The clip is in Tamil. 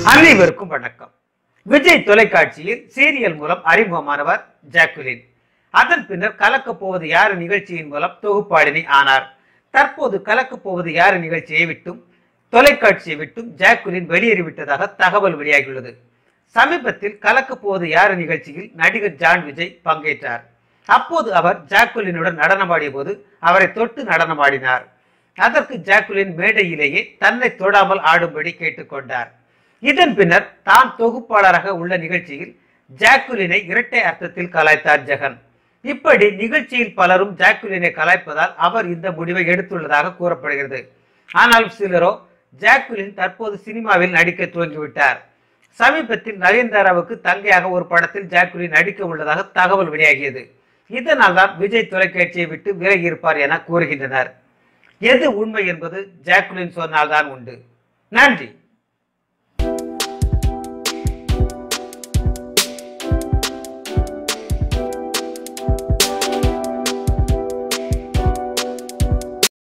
அனைவருக்கும் வணக்கம் விஜய் தொலைக்காட்சியில் சீரியல் மூலம் அறிமுகமானவர் ஜாக்குலின் அதன் பின்னர் கலக்கப் போவது யாரு நிகழ்ச்சியின் மூலம் தொகுப்பாளினி ஆனார் தற்போது கலக்கப் போவது யாரு நிகழ்ச்சியை விட்டும் தொலைக்காட்சியை விட்டும் ஜாக்குலின் வெளியேறிவிட்டதாக தகவல் வெளியாகியுள்ளது சமீபத்தில் கலக்கப் போவது யாரு நிகழ்ச்சியில் நடிகர் ஜான் விஜய் பங்கேற்றார் அப்போது அவர் ஜாக்குலினுடன் நடனமாடிய போது அவரை தொட்டு நடனமாடினார் அதற்கு ஜாக்குலின் மேடையிலேயே தன்னை தொடாமல் ஆடும்படி கேட்டுக்கொண்டார் இதன் பின்னர் தான் தொகுப்பாளராக உள்ள நிகழ்ச்சியில் ஜாக்குலினை இரட்டை அர்த்தத்தில் கலாய்த்தார் ஜெகன் இப்படி நிகழ்ச்சியில் பலரும் ஜாக்குலினை கலாய்ப்பதால் அவர் இந்த முடிவை எடுத்துள்ளதாக கூறப்படுகிறது ஆனால் சிலரோ ஜாக்குலின் தற்போது சினிமாவில் நடிக்க துவங்கிவிட்டார் சமீபத்தில் நயன்தாராவுக்கு தங்கையாக ஒரு படத்தில் ஜாக்குலின் நடிக்க உள்ளதாக தகவல் வெளியாகியது இதனால் தான் விஜய் தொலைக்காட்சியை விட்டு விலகி இருப்பார் என கூறுகின்றனர் எது உண்மை என்பது ஜாக்குலின் சொன்னால்தான் உண்டு நன்றி